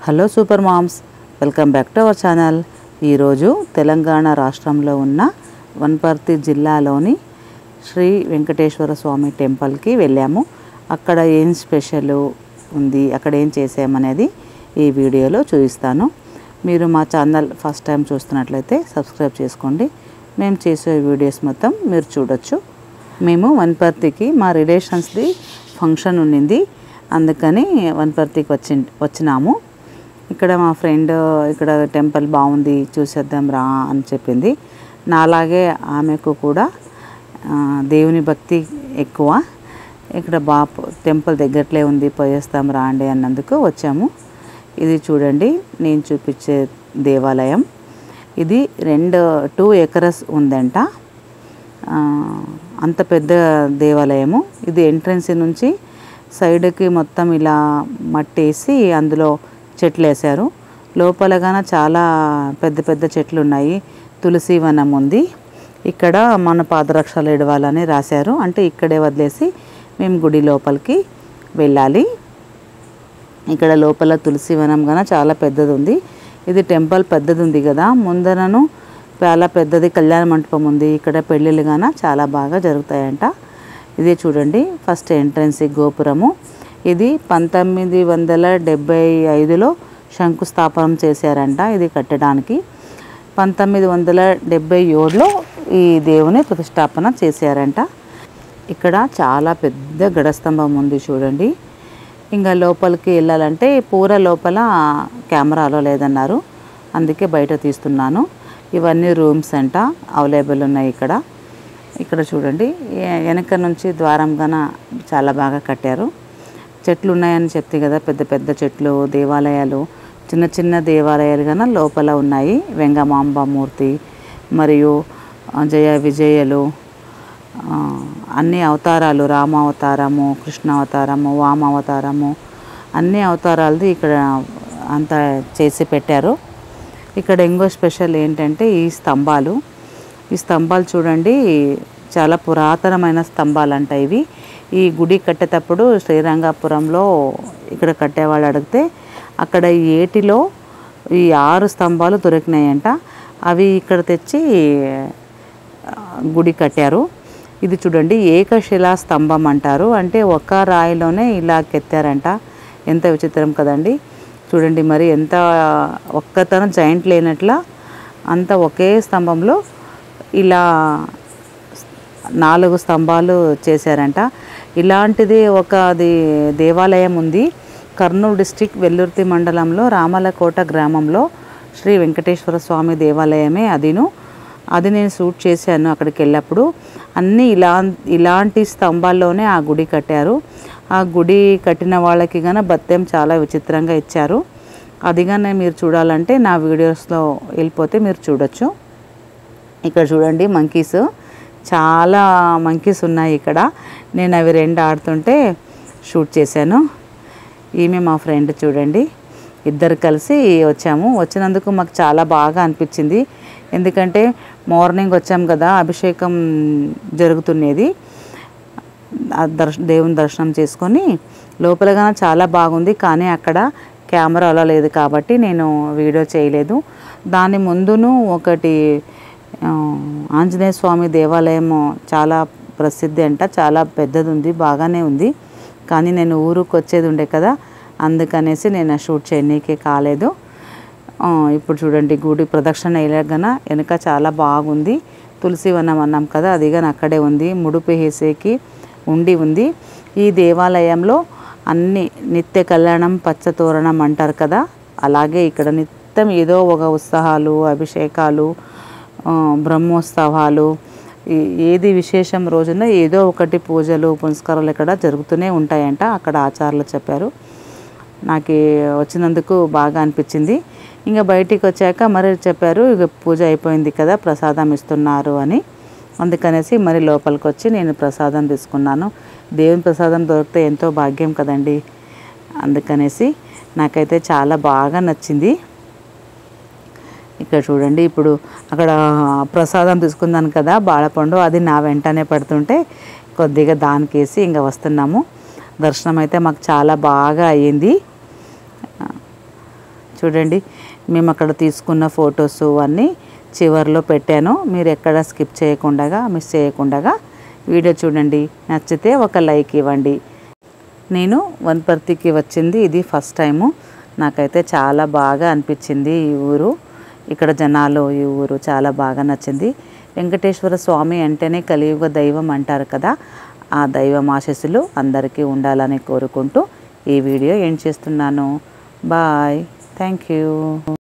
hello super moms welcome back to our channel ఈరోజు తెలంగాణ రాష్ట్రంలో ఉన్న వన్పర్తి జిల్లాలోని శ్రీ వెంకటేశ్వర స్వామి టెంపుల్కి వెళ్ళాము అక్కడ ఏం స్పెషల్ ఉంది అక్కడ ఏం చేసామనేది ఈ వీడియోలో చూపిస్తాను మీరు మా ఛానల్ ఫస్ట్ టైం చూస్తున్నట్లయితే సబ్స్క్రైబ్ చేసుకోండి మేము చేసే వీడియోస్ మొత్తం మీరు చూడొచ్చు మేము వన్పర్తికి మా రిలేషన్స్ది ఫంక్షన్ ఉండింది అందుకని వన్పర్తికి వచ్చి వచ్చినాము ఇక్కడ మా ఫ్రెండ్ ఇక్కడ టెంపుల్ బాగుంది చూసేద్దాం రా అని చెప్పింది నాలాగే ఆమెకు కూడా ఆ, దేవుని భక్తి ఎక్కువ ఇక్కడ బా టెంపుల్ దగ్గరలో ఉంది పోయేస్తాం రా అండి అన్నందుకు వచ్చాము ఇది చూడండి నేను చూపించే దేవాలయం ఇది రెండు టూ ఎకరస్ ఉందంట ఆ, అంత పెద్ద దేవాలయము ఇది ఎంట్రన్స్ నుంచి సైడ్కి మొత్తం ఇలా మట్టేసి అందులో చెట్లు వేశారు లోపల గాన చాలా పెద్ద పెద్ద చెట్లు ఉన్నాయి తులసి వనం ఉంది ఇక్కడ మన పాదరక్షలు ఇడవాలని రాశారు అంటే ఇక్కడే వదిలేసి మేము గుడి లోపలికి వెళ్ళాలి ఇక్కడ లోపల తులసి వనం గన చాలా పెద్దది ఉంది ఇది టెంపుల్ పెద్దది ఉంది కదా ముందరను చాలా పెద్దది కళ్యాణ మంటపం ఉంది ఇక్కడ పెళ్ళిళ్ళు గాన చాలా బాగా జరుగుతాయంట ఇది చూడండి ఫస్ట్ ఎంట్రన్స్ ఈ గోపురము ఇది పంతొమ్మిది వందల డెబ్బై ఐదులో శంకుస్థాపనం చేశారంట ఇది కట్టడానికి పంతొమ్మిది వందల డెబ్బై ఏడులో ఈ దేవుని ప్రతిష్టాపన చేశారంట ఇక్కడ చాలా పెద్ద గడస్తంభం ఉంది చూడండి ఇంకా లోపలికి వెళ్ళాలంటే పూర లోపల కెమెరాలో లేదన్నారు అందుకే బయట తీస్తున్నాను ఇవన్నీ రూమ్స్ అంట అవైలబుల్ ఉన్నాయి ఇక్కడ ఇక్కడ చూడండి ఎ- వెనక నుంచి ద్వారం గన చాలా బాగా కట్టారు చెట్లు ఉన్నాయని చెప్తే కదా పెద్ద పెద్ద చెట్లు దేవాలయాలు చిన్న చిన్న దేవాలయాలు గన లోపల ఉన్నాయి వెంగమాంబ మూర్తి మరియు ఆ, జయ విజయలు ఆ, అన్ని అవతారాలు రామ అవతారము కృష్ణ అవతారము వామ అవతారము అన్ని అవతారాలది ఇక్కడ అంతా చేసి పెట్టారు ఇక్కడ ఇంకో స్పెషల్ ఏంటంటే ఈ స్తంభాలు ఈ స్తంభాలు చూడండి చాలా పురాతనమైన స్తంభాలు అంట ఇవి ఈ గుడి కట్టేటప్పుడు శ్రీరంగపురంలో ఇక్కడ కట్టేవాళ్ళు అడిగితే అక్కడ ఈ ఏటిలో ఈ ఆరు స్తంభాలు దొరికినాయంట అవి ఇక్కడ తెచ్చి ఆ, గుడి కట్టారు ఇది చూడండి ఏకశిలా స్తంభం అంటారు అంటే ఒక రాయిలోనే ఇలా కెత్తారంట ఎంత విచిత్రం కదండి చూడండి మరి ఎంత ఒక్కతనం జాయింట్ లేనట్ల అంత ఒకే స్తంభంలో ఇలా నాలుగు స్తంభాలు చేశారంట ఇలాంటిది ఒక అది దేవాలయం ఉంది కర్నూలు డిస్టిక్ వెల్లుర్తి మండలంలో రామలకోట గ్రామంలో శ్రీ వెంకటేశ్వర స్వామి దేవాలయమే అదిను అది నేను షూట్ చేశాను అక్కడికి వెళ్ళినప్పుడు అన్నీ ఇలా ఇలాంటి స్తంభాల్లోనే ఆ గుడి కట్టారు ఆ గుడి కట్టిన వాళ్ళకి గాన బత్తెం చాలా విచిత్రంగా ఇచ్చారు అది కానీ మీరు చూడాలంటే నా వీడియోస్లో వెళ్ళిపోతే మీరు చూడొచ్చు ఇక్కడ చూడండి మంకీస్ చాలా మంకీస్ ఉన్నాయి ఇక్కడ నేను అవి రెండు ఆడుతుంటే షూట్ చేశాను ఈమె మా ఫ్రెండ్ చూడండి ఇద్దరు కలిసి వచ్చాము వచ్చినందుకు మాకు చాలా బాగా అనిపించింది ఎందుకంటే మార్నింగ్ వచ్చాం కదా అభిషేకం జరుగుతున్నది ఆ దర్శ దేవుని దర్శనం చేసుకొని లోపలగా చాలా బాగుంది కానీ అక్కడ కెమెరా అలా లేదు కాబట్టి నేను వీడియో చేయలేదు దాని ముందును ఒకటి ఆ, ఆంజనేయ స్వామి దేవాలయం చాలా ప్రసిద్ధి అంట చాలా పెద్దది ఉంది బాగానే ఉంది కానీ నేను ఊరికి వచ్చేది ఉండే కదా అందుకనేసి నేను ఆ షూట్ చేయనీకే కాలేదు ఆ, ఇప్పుడు చూడండి గుడి ప్రదక్షిణ వెళ్ళగన వెనక చాలా బాగుంది తులసి వనం అన్నాం కదా అది కానీ అక్కడే ఉంది ముడుపు వేసేకి ఉండి ఉంది ఈ దేవాలయంలో అన్ని నిత్య కళ్యాణం పచ్చతోరణం అంటారు కదా అలాగే ఇక్కడ నిత్యం ఏదో ఒక ఉత్సవాలు అభిషేకాలు ఆ, బ్రహ్మోత్సవాలు ఈ- ఏది విశేషం రోజున ఏదో ఒకటి పూజలు పునస్కారాలు ఇక్కడ జరుగుతూనే ఉంటాయంట అక్కడ ఆచార్యులు చెప్పారు నాకు వచ్చినందుకు బాగా అనిపించింది ఇంకా బయటికి వచ్చాక మరి చెప్పారు ఇక పూజ అయిపోయింది కదా ప్రసాదం ఇస్తున్నారు అని అందుకనేసి మరి లోపలికి వచ్చి నేను ప్రసాదం తీసుకున్నాను దేవుని ప్రసాదం దొరికితే ఎంతో భాగ్యం కదండి అందుకనేసి నాకైతే చాలా బాగా నచ్చింది ఇక్కడ చూడండి ఇప్పుడు అక్కడ ప్రసాదం తీసుకున్నాను కదా బాళపండు అది నా వెంటనే పడుతుంటే కొద్దిగా దానికేసి ఇంకా వస్తున్నాము దర్శనం అయితే మాకు చాలా బాగా అయ్యింది చూడండి మేము అక్కడ తీసుకున్న ఫొటోస్ అన్నీ చివరిలో పెట్టాను మీరు ఎక్కడ స్కిప్ చేయకుండా మిస్ చేయకుండా వీడియో చూడండి నచ్చితే ఒక లైక్ ఇవ్వండి నేను వనపర్తికి వచ్చింది ఇది ఫస్ట్ టైము నాకైతే చాలా బాగా అనిపించింది ఈ ఊరు ఇక్కడ జనాలు ఈ ఊరు చాలా బాగా నచ్చింది వెంకటేశ్వర స్వామి అంటేనే కలియుగ దైవం అంటారు కదా ఆ దైవం ఆశీస్సులు అందరికీ ఉండాలని కోరుకుంటూ ఈ వీడియో ఏం చేస్తున్నాను బాయ్ థ్యాంక్ యూ